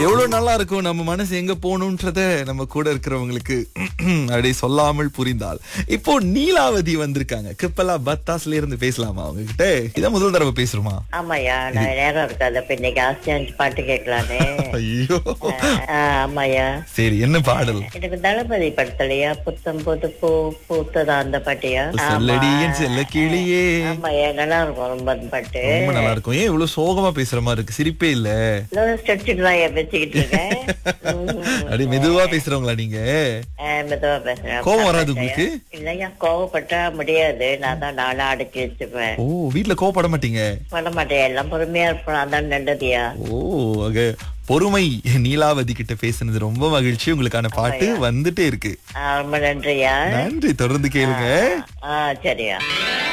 எவ்வளவு நல்லா இருக்கும் நம்ம மனசு எங்க போகணும்ன்றத நம்ம கூட இருக்கிறவங்களுக்கு அப்படியே சொல்லாமல் புரிந்தால் இப்போ நீலாவதி வந்திருக்காங்க கிப்பலா பத்தாஸ்ல இருந்து பேசலாமா அவங்க கிட்ட இதான் முதல் தடவை பேசுறோமா ஆமாய்யா நான் நேரம் இருக்காது அப்ப இன்னைக்கு ஆசியாஞ்சு பாட்டு கேட்கலானே ஐயோ ஆஹ், ஆமாய்யா சரி என்ன பாடல் எனக்கு தளபதி படத்துலயா புத்தம் புது பூ பூத்ததா அந்த பாட்டியா சொல்லடி என் செல்ல கிளியே ஆமாய்யா நல்லா இருக்கும் ரொம்ப அந்த பாட்டு ரொம்ப நல்லா இருக்கும் ஏன் இவ்வளவு சோகமா பேசுற மாதிரி இருக்கு சிரிப்பே இல்ல ஸ்டெச்சுட்டு தான் பேசிக்கிட்டு இருக்கேன் உம். அப்படியே மெதுவா பேசுறவங்களா நீங்க ஆஹ், மெதுவா பேசுறேன் கோவம் வராது உங்களுக்கு இல்லையா கோவப்பட்டா முடியாது நான் தான் நானும் அடக்கி வச்சுப்பேன் ஓ வீட்ல கோவப்பட மாட்டீங்க பண்ண மாட்டேன் எல்லாம் பொறுமையா இருப்பேன் அதான் நல்லதுயா ஓ அங்க பொறுமை நீலாவதி கிட்ட பேசுனது ரொம்ப மகிழ்ச்சி உங்களுக்கான பாட்டு வந்துட்டே இருக்கு ஆஹ், ரொம்ப நன்றியா நன்றி தொடர்ந்து கேளுங்க ஆஹ் சரியா